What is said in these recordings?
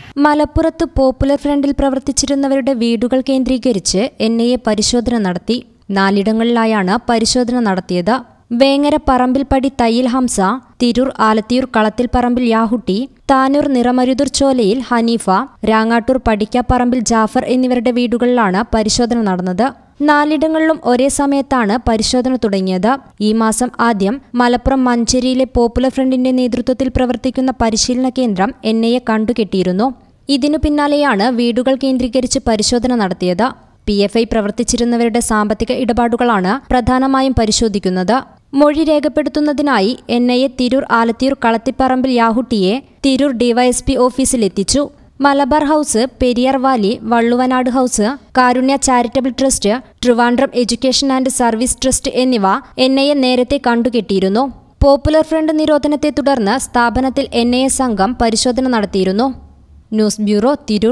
മലപ്പുറത്ത് പോപ്പുലർ ഫ്രണ്ടിൽ പ്രവർത്തിച്ചിരുന്നവരുടെ വീടുകൾ കേന്ദ്രീകരിച്ച് എൻ ഐ എ പരിശോധന നടത്തി നാലിടങ്ങളിലായാണ് പരിശോധന നടത്തിയത് വേങ്ങര പറമ്പിൽപ്പടി തയ്യിൽ ഹംസ തിരൂർ ആലത്തിയൂർ കളത്തിൽ പറമ്പിൽ യാഹുട്ടി താനൂർ നിറമരുതൂർ ചോലയിൽ ഹനീഫ രാങ്ങാട്ടൂർ പടിക്കാപ്പറമ്പിൽ ജാഫർ എന്നിവരുടെ വീടുകളിലാണ് പരിശോധന നടന്നത് നാലിടങ്ങളിലും ഒരേ സമയത്താണ് പരിശോധന തുടങ്ങിയത് ഈ മാസം ആദ്യം മലപ്പുറം മഞ്ചേരിയിലെ പോപ്പുലർ ഫ്രണ്ടിന്റെ നേതൃത്വത്തിൽ പ്രവർത്തിക്കുന്ന പരിശീലന കേന്ദ്രം എൻ ഐ എ കണ്ടുകെട്ടിയിരുന്നു ഇതിനു പിന്നാലെയാണ് വീടുകൾ കേന്ദ്രീകരിച്ച് പരിശോധന നടത്തിയത് പി എഫ് ഐ പ്രവർത്തിച്ചിരുന്നവരുടെ സാമ്പത്തിക ഇടപാടുകളാണ് പ്രധാനമായും പരിശോധിക്കുന്നത് മൊഴി രേഖപ്പെടുത്തുന്നതിനായി N I A Tirur Alathiyur Kalathiparambil യാഹുട്ടിയെ തിരൂർ ഡിവൈഎസ്പി ഓഫീസിലെത്തിച്ചു Malabar house Periyar valley Valluvanad house Karunya charitable trust Trivandrum education and service trust എന്നിവ എൻ ഐ എ നേരത്തെ കണ്ടുകെട്ടിയിരുന്നു പോപ്പുലർ ഫ്രണ്ട് നിരോധനത്തെ തുടർന്ന് സ്ഥാപനത്തിൽ എൻ ഐ എ സംഘം പരിശോധന നടത്തിയിരുന്നു ന്യൂസ് ബ്യൂറോ തിരൂർ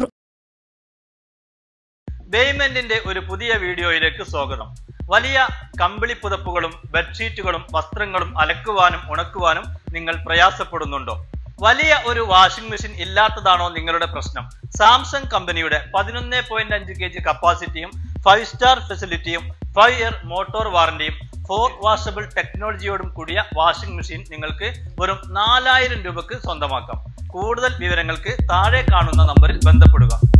ബേയ്മെന്റിന്റെ ഒരു പുതിയ വീഡിയോയിലേക്ക് സ്വാഗതം വലിയ കമ്പിളി പുതപ്പുകളും ബെഡ്ഷീറ്റുകളും വസ്ത്രങ്ങളും അലക്കുവാനും ഉണക്കുവാനും നിങ്ങൾ പ്രയാസപ്പെടുന്നുണ്ടോ വലിയ ഒരു വാഷിംഗ് മെഷീൻ ഇല്ലാത്തതാണോ നിങ്ങളുടെ പ്രശ്നം സാംസങ് കമ്പനിയുടെ പതിനൊന്ന് പോയിന്റ് അഞ്ച് കെ ജി കപ്പാസിറ്റിയും ഫൈവ് സ്റ്റാർ ഫെസിലിറ്റിയും ഫൈവ് ഇയർ മോട്ടോർ വാറന്റിയും ഫോർ വാഷബിൾ ടെക്നോളജിയോടും കൂടിയ വാഷിംഗ് മെഷീൻ നിങ്ങൾക്ക് വെറും നാലായിരം രൂപക്ക് സ്വന്തമാക്കാം കൂടുതൽ വിവരങ്ങൾക്ക് താഴെ കാണുന്ന നമ്പറിൽ ബന്ധപ്പെടുക